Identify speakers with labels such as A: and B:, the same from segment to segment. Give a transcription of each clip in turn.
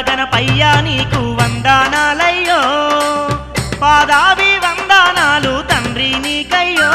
A: బొజ్జాగనపయ్యా నీకు వందనాలయ్యో పాదావి వందనాలు తండ్రి నీకయ్యో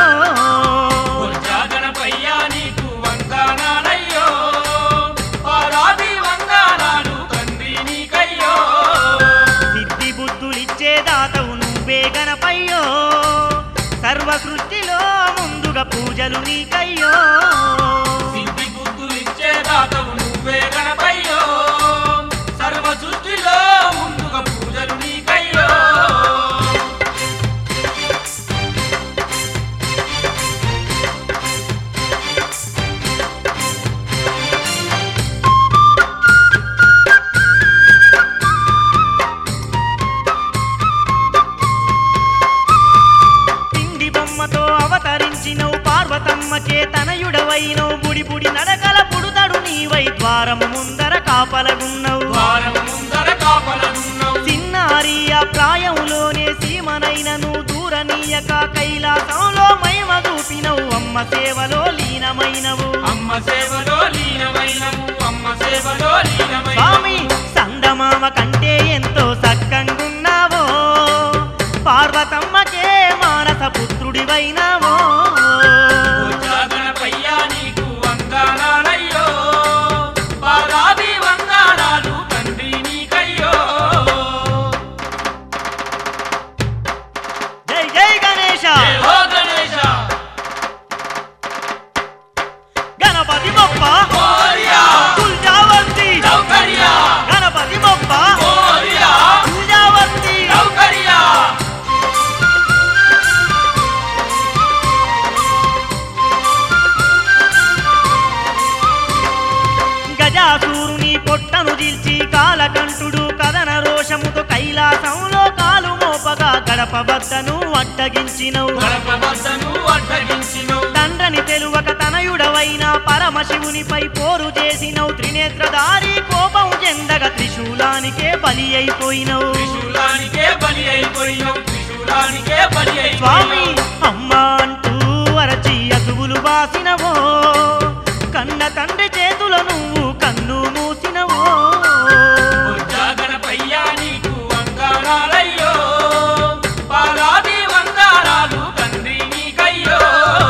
B: గణపయ్యా నీకు వందనాలయ్యో పాదాది వందనాలు తండ్రి నీకయ్యో
A: సిద్ధి బుద్ధులిచ్చే దాతవు నువ్వే గణపయ్యో సర్వ సృష్టిలో ముందుగా పూజలు నీకయ్యో
B: సిద్ధి బుద్ధులిచ్చే దాతవు నువ్వే గణపయ్యో సర్వ సృష్టిలో ముందుగా పూజలు నీకయ్యో
A: పిండి బొమ్మతో అవతరించినవు పార్వతమ్మకే తనయుడవైనవు బుడి బుడి నడకల పుడుతడు నీవై ద్వారము ముందర కాపలగున్నవు
B: ద్వారం ముందర కాపలనున్నావు
A: చిన్నారి ఆ ప్రాయంలోనే సీమనైనను దూరనీయక కైలాసంలో మహిమ చూపినవు అమ్మ సేవలో లీనమైనవు
B: అమ్మ సేవలో లీనమైనము అమ్మ సేవలో లీనమైనము
A: స్వామి సందమామ కంటే ఎంతో సక్కంగున్నావో పార్వతమ్మకే మానస పుత్రుడివైనావో
B: గణపయ్యా నీకు వందనాలయ్యో పాదాది వందనాలు తండ్రి నీకయ్యో
A: జై జై గణేశ
B: జై హో గణేశ
A: గణపతి బొప్ప
B: మోరియా
A: తుల్జావర్తి
B: సౌకర్యా
A: గణపతి బొప్ప
B: మోరియా
A: తుల్జావర్తి
B: సౌకర్యా
A: గజాసూరుని పొట్టను దిల్చి కాలకంఠుడు కదన రోషముతో కైలాసంలో కాలు మోపగా గడప బద్దను అడ్డగించినవు
B: గడప వద్దను అడ్డగించిను
A: తండ్రని తెలువక తనయుడవైన పరమశివునిపై పోరు చేసినవు త్రినేత్రధారి కోపం చెందగ త్రిశూలానికే బలి అయిపోయినవు
B: త్రిశూలానికే బలి అయిపోయినావు త్రిశూలానికే బలి
A: స్వామి
B: అయిపోయినావు
A: అమ్మ అంటూ అరచి అసువులు బాసినవో కన్న తండ్రి చేతుల నువ్వు కన్ను మూసినవో
B: గణపయ్యా నీకు వందనాలయ్యో పాదాది వందనాలు తండ్రి నీకయ్యో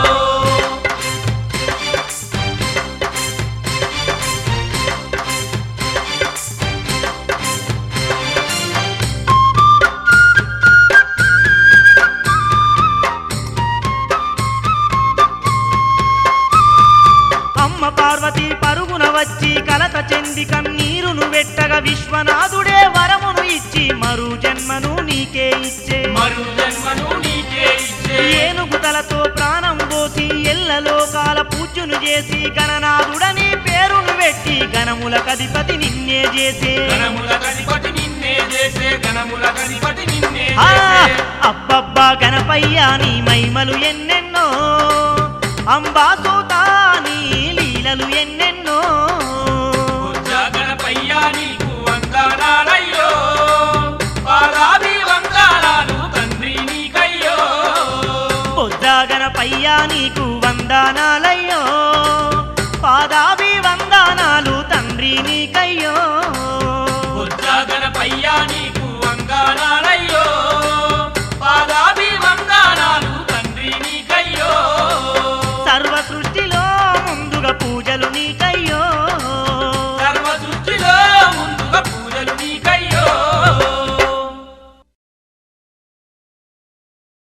A: అమ్మ పార్వతి పరుగున వచ్చి కలత చెంది కన్నీరును వెట్టగా విశ్వనాథుడే వరమును ఇచ్చి మరు జన్మను నీకే ఇచ్చే
B: మరు జన్మను నీకే ఇచ్చే
A: ఏనుగు తలతో ప్రాణం పోసి ఎల్ల లోకాల పూజను చేసి గణనాథుడని పేరును పెట్టి గణముల కధిపతి నిన్నే చేసే
B: గణముల గణపతి నిన్నే చేసే గణముల గణపతి నిన్నే
A: ఆ,
B: చేసే
A: అబ్బబ్బా గణపయ్యా నీ మహిమలు ఎన్నెన్నో అంబాసూతా నీ లీలలు ఎన్నెన్నో
B: గణపయ్యా నీకు వందనాలయ్యో పాదాది వందనాలు తండ్రి నీకయ్యో
A: పొద్దా గణపయ్యా నీకు వందనాలయ్యో